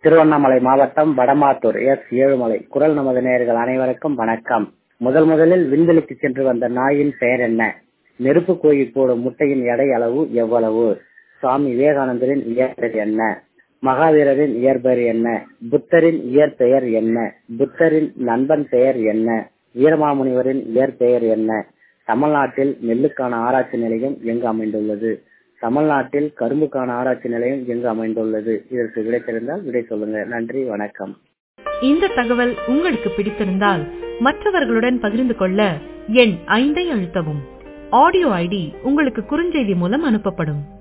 திருவண்ணாமலை மாவட்டம் வடமாத்தூர் எஸ் ஏழுமலை குரல் நமது நேயர்கள் அனைவருக்கும் வணக்கம் முதல் முதலில் விண்வெளிக்கு சென்று வந்த நாயின் பெயர் என்ன நெருப்பு கோழி போடும் முட்டையின் எடை அளவு எவ்வளவு சுவாமி விவேகானந்தரின் இயற்பெயர் என்ன மகாவீரரின் இயற்பெயர் என்ன புத்தரின் இயற்பெயர் என்ன புத்தரின் நண்பன் பெயர் என்ன வீரமாமுனிவரின் இயற்பெயர் என்ன தமிழ்நாட்டில் நெல்லுக்கான ஆராய்ச்சி நிலையம் எங்கு அமைந்துள்ளது தமிழ்நாட்டில் கரும்புக்கான ஆராய்ச்சி நிலையம் எங்கு அமைந்துள்ளது இதற்கு விடை தெரிந்தால் விடை சொல்லுங்க நன்றி வணக்கம் இந்த தகவல் உங்களுக்கு பிடித்திருந்தால் மற்றவர்களுடன் பகிர்ந்து கொள்ள எண் ஐந்தை அழுத்தவும் ஆடியோ ஐடி உங்களுக்கு குறுஞ்செய்தி மூலம் அனுப்பப்படும்